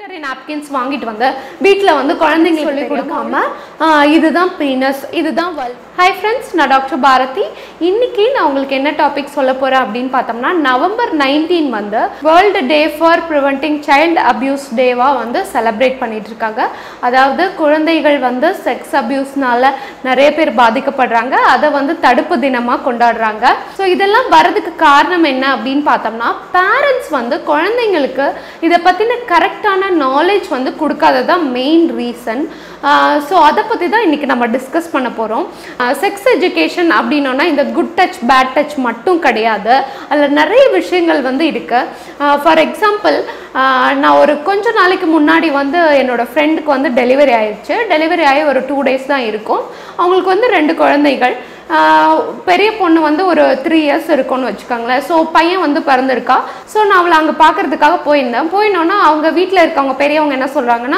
sanitary napkins வாங்கிட்டு வந்து வீட்டில் வந்து குழந்தைங்களுக்கு சொல்லி கொடுக்காம ஆஹ் இதுதான் பீனஸ் இதுதான் வல் ஹாய் ஃப்ரெண்ட்ஸ் நான் டாக்டர் பாரதி இன்னைக்கு நான் உங்களுக்கு என்ன டாபிக் சொல்ல போகிறேன் அப்படின்னு பார்த்தோம்னா நவம்பர் நைன்டீன் வந்து world day for preventing child abuse டேவாக வந்து செலிப்ரேட் பண்ணிட்டு இருக்காங்க அதாவது குழந்தைகள் வந்து செக்ஸ் அபியூஸ்னால நிறைய பேர் பாதிக்கப்படுறாங்க அதை வந்து தடுப்பு தினமாக கொண்டாடுறாங்க ஸோ இதெல்லாம் வரதுக்கு காரணம் என்ன அப்படின்னு பார்த்தோம்னா பேரண்ட்ஸ் வந்து குழந்தைங்களுக்கு இதை பற்றின கரெக்டான நாலேஜ் வந்து கொடுக்காததான் மெயின் ரீசன் ஸோ அதை பற்றி தான் இன்றைக்கி நம்ம டிஸ்கஸ் பண்ண போகிறோம் செக்ஸ் எஜுகேஷன் அப்படின்னோன்னா இந்த குட் டச் பேட் டச் மட்டும் கிடையாது அதில் நிறைய விஷயங்கள் வந்து இருக்குது ஃபார் எக்ஸாம்பிள் நான் ஒரு கொஞ்ச நாளைக்கு முன்னாடி வந்து என்னோடய ஃப்ரெண்டுக்கு வந்து டெலிவரி ஆயிடுச்சு டெலிவரி ஆகி ஒரு டூ டேஸ் தான் இருக்கும் அவங்களுக்கு வந்து ரெண்டு குழந்தைகள் ஆஹ் பெரிய பொண்ணு வந்து ஒரு த்ரீ இயர்ஸ் இருக்கும்னு வச்சுக்கோங்களேன் ஸோ பையன் வந்து பிறந்திருக்கா ஸோ நான் அவளை அங்கே பார்க்கறதுக்காக போயிருந்தேன் போயினோன்னா அவங்க வீட்டில் இருக்கவங்க பெரியவங்க என்ன சொல்கிறாங்கன்னா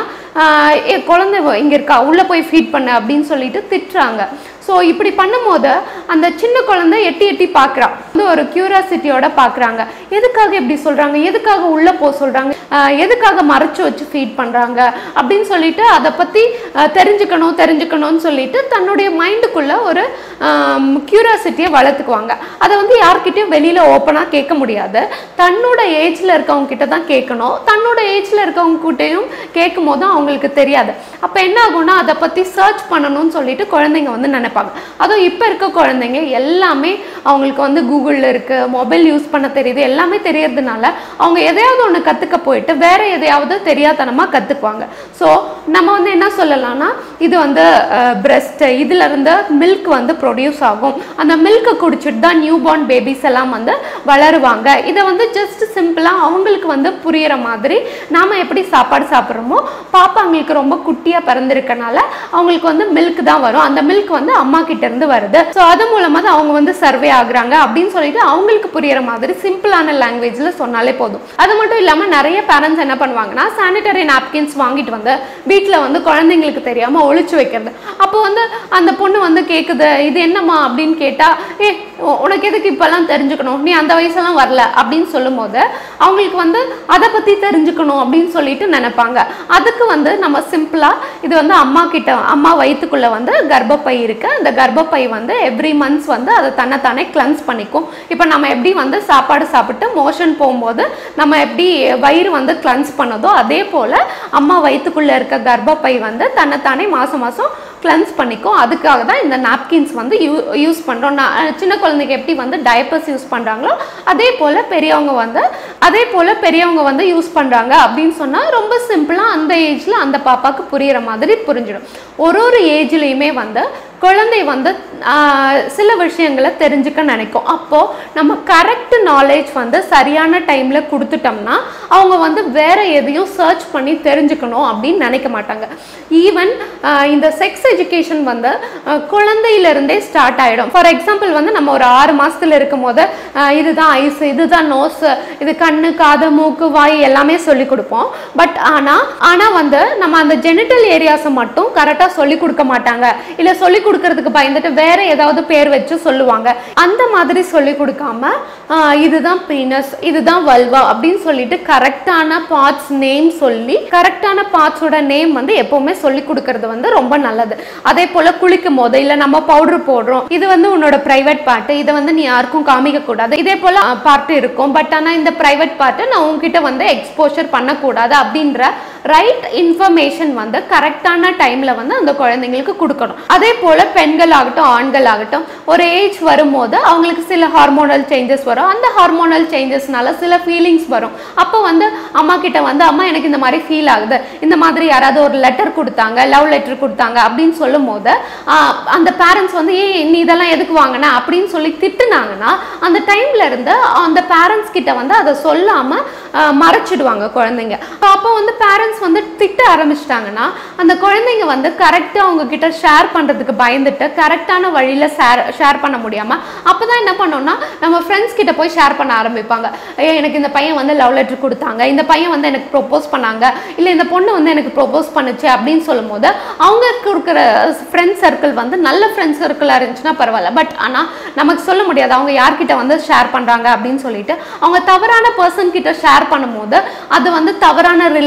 ஏ குழந்தை இங்கே இருக்கா உள்ளே போய் ஃபீட் பண்ணு அப்படின்னு சொல்லிட்டு திட்டுறாங்க ஸோ இப்படி பண்ணும்போது அந்த சின்ன குழந்தை எட்டி எட்டி பார்க்குறா வந்து ஒரு க்யூரியாசிட்டியோட பார்க்குறாங்க எதுக்காக இப்படி சொல்கிறாங்க எதுக்காக உள்ளே போக சொல்கிறாங்க எதுக்காக மறைச்சு வச்சு ஃபீட் பண்ணுறாங்க அப்படின்னு சொல்லிட்டு அதை பற்றி தெரிஞ்சுக்கணும் தெரிஞ்சுக்கணும்னு சொல்லிட்டு தன்னுடைய மைண்டுக்குள்ளே ஒரு க்யூரியாசிட்டியை வளர்த்துக்குவாங்க அதை வந்து யார்கிட்டயும் வெளியில் ஓப்பனாக கேட்க முடியாது தன்னோட ஏஜில் இருக்கவங்க கிட்ட தான் கேட்கணும் தன்னோட ஏஜில் இருக்கவங்க கிட்டையும் கேட்கும் போதும் அவங்களுக்கு தெரியாது அப்போ என்ன ஆகும்னா அதை பற்றி சர்ச் பண்ணணும்னு சொல்லிட்டு குழந்தைங்க வந்து நினைப்பாங்க அதுவும் இப்போ இருக்க குழந்தைங்க எல்லாமே அவங்களுக்கு வந்து கூகுளில் இருக்குது மொபைல் யூஸ் பண்ண தெரியுது எல்லாமே தெரியறதுனால அவங்க எதையாவது ஒன்று கற்றுக்க போயிட்டு வேற எதையாவது தெரியாதனமாக கற்றுக்குவாங்க ஸோ நம்ம வந்து என்ன சொல்லலாம்னா இது வந்து பிரெஸ்ட்டு இதில் இருந்து மில்க் வந்து ப்ரொடியூஸ் ஆகும் அந்த மில்க்கை குடிச்சிட்டு தான் நியூ பார்ன் பேபிஸ் எல்லாம் வந்து வளருவாங்க இதை வந்து ஜஸ்ட் சிம்பிளாக அவங்களுக்கு வந்து புரியிற மாதிரி நாம் எப்படி சாப்பாடு சாப்பிட்றோமோ பாப்பா அவங்களுக்கு ரொம்ப குட்டியாக பிறந்திருக்கனால அவங்களுக்கு வந்து மில்க் தான் வரும் அந்த மில்க் வந்து அம்மா கிட்ட இருந்து வருது ஸோ அது மூலமாக தான் அவங்க வந்து சர்வே ஆகுறாங்க அப்படின்னு சொல்லிட்டு அவங்களுக்கு புரியிற மாதிரி சிம்பிளான லாங்குவேஜில் சொன்னாலே போதும் அது மட்டும் இல்லாமல் நிறைய பேரண்ட்ஸ் என்ன பண்ணுவாங்கன்னா சானிட்டரி நாப்கின்ஸ் வாங்கிட்டு வந்து வீட்டில் வந்து குழந்தைங்களுக்கு தெரியாமல் ஒழிச்சு வைக்கிறது அப்போ வந்து அந்த பொண்ணு வந்து கேட்குது இது என்னம்மா அப்படின்னு கேட்டால் ஏ உ- உனக்கு எதுக்கு இப்போல்லாம் தெரிஞ்சுக்கணும் நீ அந்த வயசெல்லாம் வரல அப்படின்னு சொல்லும்போது அவங்களுக்கு வந்து அதை பற்றி தெரிஞ்சுக்கணும் அப்படின்னு சொல்லிட்டு நினைப்பாங்க அதுக்கு வந்து நம்ம சிம்பிளாக இது வந்து அம்மா கிட்ட அம்மா வயிற்றுக்குள்ளே வந்து கர்ப்பப்பை இருக்கு அந்த கர்ப்பப்பை வந்து எவ்ரி மந்த்ஸ் வந்து அதை தன்னைத்தானே கிளன்ஸ் பண்ணிக்கும் இப்போ நம்ம எப்படி வந்து சாப்பாடு சாப்பிட்டு மோஷன் போகும்போது நம்ம எப்படி வயிறு வந்து கிளன்ஸ் பண்ணதோ அதே போல் அம்மா வயிற்றுக்குள்ளே இருக்க கர்ப்பப்பை வந்து தன்னைத்தானே மாதம் மாதம் கிளன்ஸ் பண்ணிக்கும் அதுக்காக தான் இந்த நாப்கின்ஸ் வந்து யூ யூஸ் பண்ணுறோம் சின்ன குழந்தைங்க எப்படி வந்து டயப்பர்ஸ் யூஸ் பண்ணுறாங்களோ அதே போல் பெரியவங்க வந்து அதே போல் பெரியவங்க வந்து யூஸ் பண்ணுறாங்க அப்படின்னு சொன்னால் ரொம்ப சிம்பிளாக அந்த ஏஜில் அந்த பாப்பாவுக்கு புரியிற மாதிரி புரிஞ்சிடும் ஒரு ஒரு ஏஜ்லேயுமே வந்து குழந்தை வந்து ஆஹ், சில விஷயங்களை தெரிஞ்சுக்க நினைக்கும் அப்போது நம்ம கரெக்ட் நாலேஜ் வந்து சரியான டைமில் கொடுத்துட்டோம்னா அவங்க வந்து வேற எதையும் சர்ச் பண்ணி தெரிஞ்சுக்கணும் அப்படின்னு நினைக்க மாட்டாங்க ஈவன் இந்த செக்ஸ் எஜுகேஷன் வந்து ஆஹ், குழந்தையிலிருந்தே ஸ்டார்ட் ஆகிடும் ஃபார் எக்ஸாம்பிள் வந்து நம்ம ஒரு ஆறு மாசத்துல இருக்கும் போது ஆஹ், இதுதான் ஐஸ் இதுதான் நோஸ் இது கண்ணு காது மூக்கு வாய் எல்லாமே சொல்லி கொடுப்போம் பட் ஆனால் ஆனால் வந்து நம்ம அந்த ஜெனிட்டல் ஏரியாஸை மட்டும் கரெக்டாக சொல்லி கொடுக்க மாட்டாங்க இல்லை சொல்லி கொடுக்கறதுக்கு பயந்துட்டு வேற ஏதாவது பேர் வச்சு சொல்லுவாங்க அந்த மாதிரி சொல்லி கொடுக்காம ஆஹ், இதுதான் பீனஸ் இதுதான் வல்வா அப்படின்னு சொல்லிட்டு கரெக்டான பார்ட்ஸ் நேம் சொல்லி கரெக்டான பார்ட்ஸோட நேம் வந்து எப்பவுமே சொல்லி கொடுக்கறது வந்து ரொம்ப நல்லது அதே போல குளிக்கும் போது இல்லை நம்ம பவுடர் போடுறோம் இது வந்து உன்னோட பிரைவேட் பார்ட் இதை வந்து நீ யாருக்கும் காமிக்க கூடாது இதே போல பார்ட் இருக்கும் பட் ஆனால் இந்த பிரைவேட் பார்ட்டை நான் உங்ககிட்ட வந்து எக்ஸ்போஷர் பண்ணக்கூடாது அப்படின்ற ரைட் இன்ஃபர்மேஷன் வந்து கரெக்டான டைம்ல வந்து அந்த குழந்தைங்களுக்கு கொடுக்கணும் அதே போல பெண்கள் ஆகட்டும் ஆண்கள் ஆகட்டும் ஒரு ஏஜ் வரும்போது அவங்களுக்கு சில ஹார்மோனல் சேஞ்சஸ் வரும் அந்த ஹார்மோனல் சேஞ்சஸ்னால சில ஃபீலிங்ஸ் வரும் அப்போ வந்து அம்மா கிட்ட வந்து அம்மா எனக்கு இந்த மாதிரி ஃபீல் ஆகுது இந்த மாதிரி யாராவது ஒரு லெட்டர் கொடுத்தாங்க லவ் லெட்டர் கொடுத்தாங்க அப்படின்னு சொல்லும் போது ஆஹ், அந்த பேரண்ட்ஸ் வந்து ஏய் நீ இதெல்லாம் எதுக்கு வாங்கின அப்படின்னு சொல்லி திட்டுனாங்கன்னா அந்த டைம்ல இருந்து அந்த பேரண்ட்ஸ் கிட்ட வந்து அதை சொல்லாம ஆஹ், மறைச்சிடுவாங்க குழந்தைங்க அப்போ வந்து பேரண்ட்ஸ் வந்து திட்ட ஆரம்பிச்சிட்டாங்கன்னா அந்த குழந்தைங்க வந்து கரெக்டாக அவங்க கிட்ட ஷேர் பண்ணுறதுக்கு பயந்துட்டு கரெக்டான வழியில் ஷேர் ஷேர் பண்ண முடியாமல் அப்போ தான் என்ன பண்ணோம்னா நம்ம ஃப்ரெண்ட்ஸ் கிட்ட போய் ஷேர் பண்ண ஆரம்பிப்பாங்க ஐயோ எனக்கு இந்த பையன் வந்து லவ் லெட்டர் கொடுத்தாங்க இந்த பையன் வந்து எனக்கு ப்ரொப்போஸ் பண்ணாங்க இல்லை இந்த பொண்ணு வந்து எனக்கு ப்ரொப்போஸ் பண்ணுச்சு அப்படின்னு சொல்லும்போது அவங்க கொடுக்குற ஃப்ரெண்ட் சர்க்கிள் வந்து நல்ல ஃப்ரெண்ட் சர்க்கிளாக இருந்துச்சுன்னா பரவாயில்ல பட் ஆனால் நமக்கு சொல்ல முடியாது அவங்க யார்கிட்ட வந்து ஷேர் பண்ணுறாங்க அப்படின்னு சொல்லிட்டு அவங்க தவறான பர்சன் கிட்ட ஷேர் பண்ணும்போது அது வந்து தவறான ரிலேஷன்ஷிப்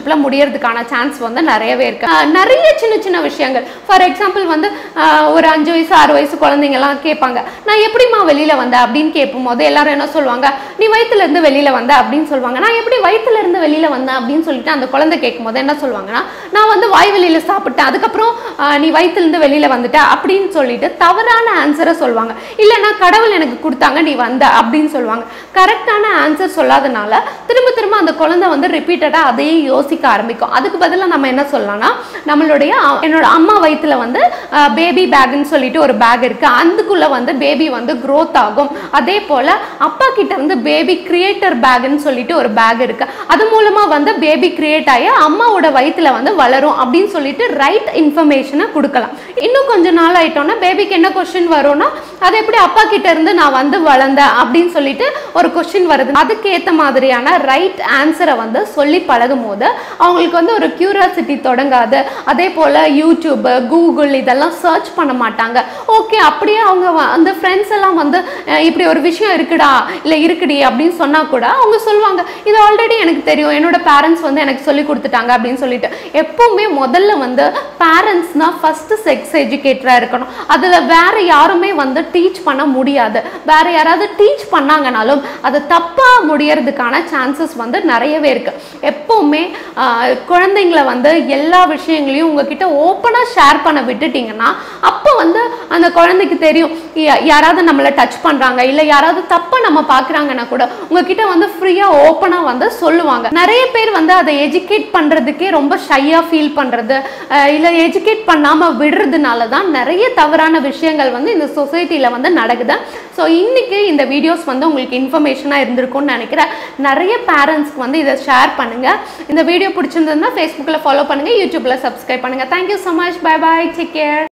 ரிலேஷன்ஷிப்பில் முடியறதுக்கான சான்ஸ் வந்து நிறையவே இருக்கு ஆஹ் நிறைய சின்ன சின்ன விஷயங்கள் ஃபார் எக்ஸாம்பிள் வந்து ஆஹ் ஒரு அஞ்சு வயசு ஆறு வயசு குழந்தைங்கலாம் கேட்பாங்க நான் எப்படிம்மா வெளியில வந்தேன் அப்படின்னு கேட்கும் போது எல்லாரும் என்ன சொல்லுவாங்க நீ வயித்துல இருந்து வெளியில வந்த அப்படின்னு சொல்லுவாங்க நான் எப்படி வயித்துல இருந்து வெளியில வந்தேன் அப்படின்னு சொல்லிட்டு அந்த குழந்தை கேட்கும் போது என்ன சொல்லுவாங்கன்னா நான் வந்து வாய் வெளியில சாப்பிட்டேன் அதுக்கப்புறம் ஆஹ் நீ வயித்துல இருந்து வெளியில வந்துட்ட அப்படின்னு சொல்லிட்டு தவறான ஆன்சரை சொல்லுவாங்க இல்லைன்னா கடவுள் எனக்கு கொடுத்தாங்க நீ வந்த அப்படின்னு சொல்லுவாங்க கரெக்டான ஆன்சர் சொல்லாதனால திரும்ப திரும்ப அந்த குழந்தை வந்து ரிப்பீட்டடாக அதையே யோசிக்க ஆரம்பிக்கும் அதுக்கு பதிலாக நம்ம என்ன சொல்லலாம்னா நம்மளுடைய அ- என்னோட அம்மா வயித்துல வந்து பேபி பேக்னு சொல்லிட்டு ஒரு பேக் இருக்கு அதுக்குள்ள வந்து பேபி வந்து growth ஆகும் அதே போல அப்பா கிட்ட வந்து பேபி கிரியேட்டர் பேக்னு சொல்லிட்டு ஒரு பேக் இருக்கு அது மூலமா வந்து பேபி கிரியேட் ஆகி அம்மாவோட வயித்துல வந்து வளரும் அப்படின்னு சொல்லிட்டு ரைட் இன்ஃபர்மேஷனை கொடுக்கலாம் இன்னும் கொஞ்ச நாள் ஆயிட்டோம்னா பேபிக்கு என்ன கொஸ்டின் வரும்னா அது எப்படி அப்பா கிட்ட இருந்து நான் வந்து வளர்ந்தேன் அப்படின்னு சொல்லிட்டு ஒரு கொஸ்டின் வருது அதுக்கு ஏத்த மாதிரியான ரைட் ஆன்சரை வந்து சொல்லி பழகும் போது அவங்களுக்கு வந்து ஒரு கியூரியாசிட்டி தொடங்காது அதே போல யூடியூப் கூகுள் இதெல்லாம் சர்ச் பண்ண மாட்டாங்க ஓகே அப்படியே அவங்க வ- அந்த ஃப்ரெண்ட்ஸ் எல்லாம் வந்து அஹ், இப்படி ஒரு விஷயம் இருக்குடா இல்லை இருக்குடி அப்படின்னு சொன்னா கூட அவங்க சொல்லுவாங்க இது ஆல்ரெடி எனக்கு தெரியும் என்னோட பேரண்ட்ஸ் வந்து எனக்கு சொல்லி கொடுத்துட்டாங்க அப்படின்னு சொல்லிட்டு எப்பவுமே முதல்ல வந்து பேரண்ட்ஸ் தான் ஃபர்ஸ்ட் செக்ஸ் எஜுகேட்டரா இருக்கணும் அதுல வேற யாருமே வந்து டீச் பண்ண முடியாது வேற யாராவது டீச் பண்ணாங்கனாலும் அது தப்பா முடியறதுக்கான சான்சஸ் வந்து நிறையவே இருக்கு எப்பவுமே ஆஹ், குழந்தைங்களை வந்து எல்லா விஷயங்களையும் உங்ககிட்ட ஓப்பனா ஷேர் பண்ண விட்டுட்டீங்கன்னா அப்போ வந்து அந்த குழந்தைக்கு தெரியும் யா- யாராவது நம்மளை டச் பண்றாங்க இல்ல யாராவது தப்பா நம்ம பாக்குறாங்கன்னா கூட உங்ககிட்ட வந்து ஃப்ரீயா ஓப்பனா வந்து சொல்லுவாங்க நிறைய பேர் வந்து அதை எஜுகேட் பண்றதுக்கே ரொம்ப ஷையா ஃபீல் பண்றது அஹ் இல்ல எஜுகேட் பண்ணாம விடுறதுனால தான் நிறைய தவறான விஷயங்கள் வந்து இந்த சொசைட்டில வந்து நடக்குது ஸோ இன்னைக்கு இந்த வீடியோஸ் வந்து உங்களுக்கு இன்ஃபர்மேஷனாக இருந்திருக்கும்னு நினைக்கிறேன் நிறைய பேரண்ட்ஸ்க்கு வந்து இதை ஷேர் பண்ணுங்க இந்த வீடியோ பிடிச்சிருந்ததுன்னா ஃபேஸ்புக்கில் ஃபாலோ பண்ணுங்க யூடியூப்ல சப்ஸ்கிரைப் பண்ணுங்க thank you so much bye bye take care